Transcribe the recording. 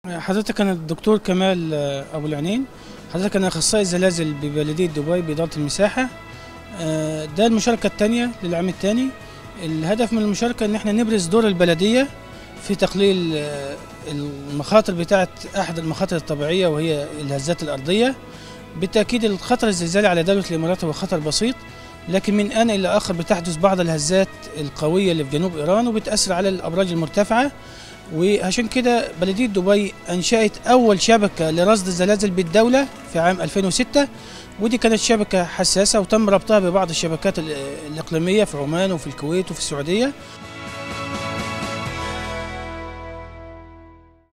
حضرتك أنا الدكتور كمال آه، أبو العنين حضرتك أنا أخصائي زلازل ببلدية دبي بإدارة المساحة آه، ده المشاركة الثانية للعام الثاني الهدف من المشاركة إن احنا نبرز دور البلدية في تقليل آه، المخاطر بتاعة أحد المخاطر الطبيعية وهي الهزات الأرضية بالتأكيد الخطر الزلزالي على دولة الإمارات هو خطر بسيط لكن من آن إلى آخر بتحدث بعض الهزات القوية اللي في جنوب إيران وبتأثر على الأبراج المرتفعة وعشان كده بلدية دبي أنشأت أول شبكة لرصد الزلازل بالدولة في عام 2006 ودي كانت شبكة حساسة وتم ربطها ببعض الشبكات ال- الإقليمية في عمان وفي الكويت وفي السعودية